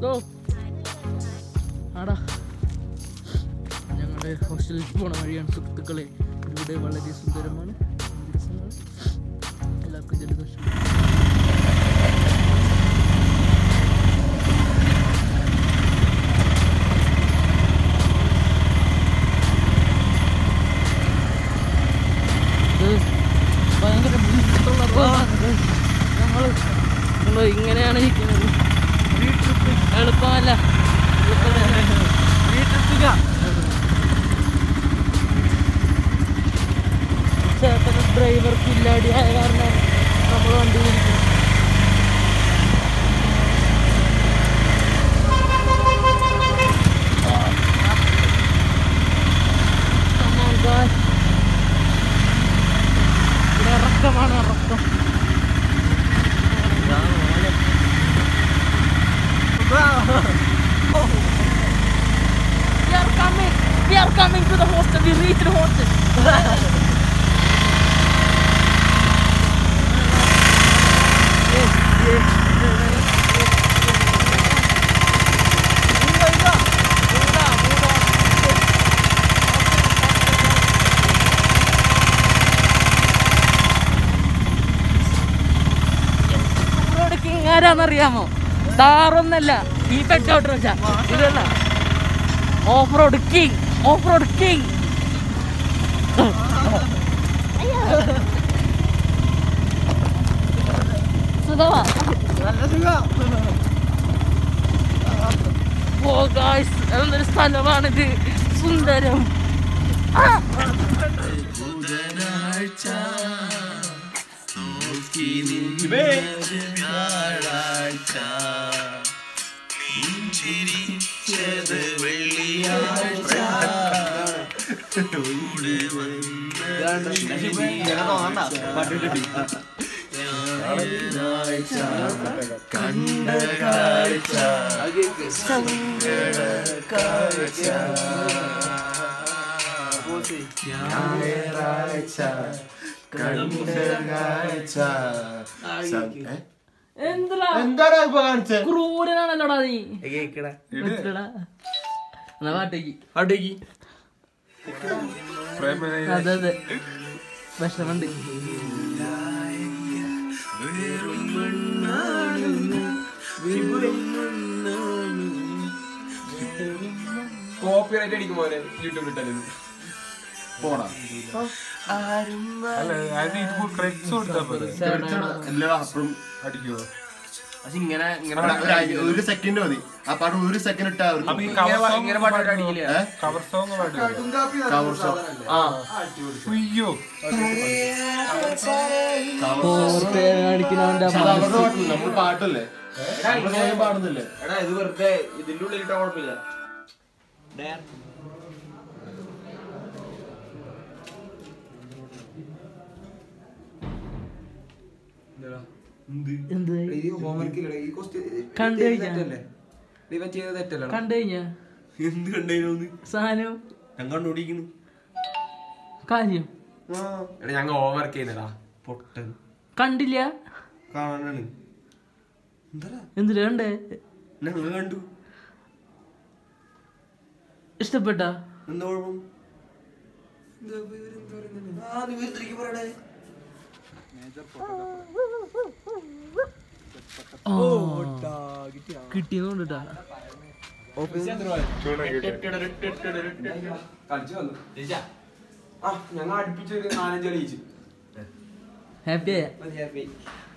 Go ആടാ ഞങ്ങളുടെ ഹോസ്റ്റലിൽ പോണ വഴിയാണ് സുഹൃത്തുക്കളെ ഇവിടെ വളരെ സുന്ദരമാണ് രസമാണ്. എല്ലാവർക്കും ജലദോഷം ഇത് ഭയങ്കര ബുദ്ധിമുട്ടുള്ള റോഡാണ് നമ്മൾ നമ്മൾ ഇങ്ങനെയാണ് ഇരിക്കുന്നത് എളുപ്പമല്ല ചേട്ടന് ഡ്രൈവർക്ക് ഇല്ലാടിയായ കാരണം നമ്മൾ വണ്ടി ഓടിക്കുന്നത്. Come on, guys. ഇവിടെ ഇറക്കമാണ് ഇറക്കം We are coming. We are coming to the hostel. We reached the hostel. Yes, yes. Off king ആരാന്നറിയാമോ താറൊന്നല്ല ഈ പെട്ടോട്ട് വെച്ചാ ഇതല്ല off road king off road king സുഖമാ ഓ ഗായ്സ് എന്തൊരു സ്ഥലമാണിത് സുന്ദരം ആ! എന്തെടാ എന്താണ് ഇപ്പൊ കാണിച്ചത് ക്രൂരനാണല്ലോടാ നീ നിർത്തടാ. എന്നാ പാട്ടേക്ക് അവിടേക്ക് അതെ അതെ വിഷമുണ്ട് കോപ്പിറൈറ്റ് അടിക്കും പോലെ യൂട്യൂബിൽ ഇട്ടാലും പോണോ അല്ല അത് ഇത് ക്രെഡിറ്റ്സ് കൊടുത്താ പോലെ എല്ലാം അപ്പഴും അടിക്കുവോ പക്ഷെ ഇങ്ങനെ ഇങ്ങനെ ഒരു അഞ്ച്- ഒരു സെക്കൻഡ് മതി ആ പാട്ട് ഒരു സെക്കൻഡ് ഇട്ടാ അവർക്ക് അപ്പൊ ഈ കവർ സോങ് ഇങ്ങനെ പാട്ട് അടിക്കില്ല കവർ സോങ് പാടുവോ കവർ ഷോ ആ ഉയ്യോ അടിക്കുന്നവന്റെ പക്ഷെ അത് അവരുടെ പാട്ടല്ല നമ്മൾ പാട്ടല്ലേ നമ്മൾ സ്വയം പാടുന്നില്ലേ എടാ ഇത് വെറുതെ ഇതിന്റെ ഉള്ളിൽ ഇട്ടാ കുഴപ്പമില്ല എന്ത് ഈ ഹോംവർക്ക് ഇല്ലടാ ഈ ക്വസ്റ്റ്യൻ കണ്ടു കഴിഞ്ഞാ? ഇവൻ ചെയ്ത തെറ്റല്ല കണ്ടു കഴിഞ്ഞാ എന്ത് കണ്ടേനോന്ന് സാധനം ഞാൻ കണ്ടുപിടിക്കുന്നു കാര്യം എടാ ഞങ്ങൾ ഹോംവർക്ക് ചെയ്യുന്നടാ പൊട്ടൻ കണ്ടില്ല കാണാനാണ് എന്താ എന്തിനാ കണ്ടേ ഞങ്ങൾ കണ്ടു ഇഷ്ടപ്പെട്ട എന്താ കുഴപ്പം കിട്ടിയതുകൊണ്ടിട്ടാ കളിച്ചു വന്നു ആ ഞങ്ങൾ അടുപ്പിച്ച് ഒരു നാലഞ്ച് കളി ജയിച്ചു ഹാപ്പിയാ ഹാപ്പി